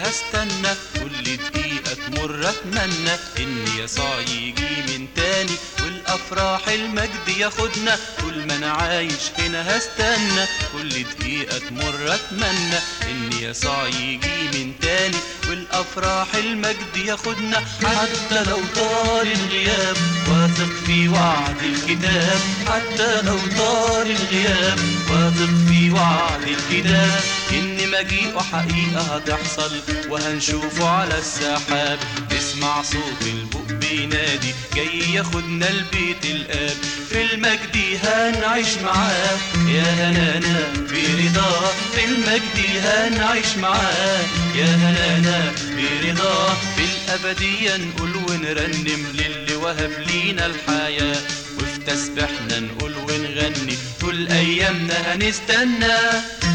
واستنى كل دقيقة تمر اتمنى ان يسوع يجي من تاني والافراح المجد ياخدنا طول ما انا عايش هنا هستنى كل دقيقة تمر اتمنى ان يسوع يجي من تاني والافراح المجد ياخدنا حتى لو طال الغياب واثق في وعد الكتاب حتى لو طال الغياب واثق في وعد الكتاب ان مجيئه حقيقة هتحصل وهنشوفه على السحاب نسمع صوت البوق بينادي جاي ياخدنا البيت الاب في المجد هنعيش معاه يا هنانا برضاه في المجد هنعيش معاه يا هنانا برضاه في الأبدية نقول ونرنم للي وهب لينا الحياة وفي تسبيحنا نقول ونغني طول أيامنا هنستنى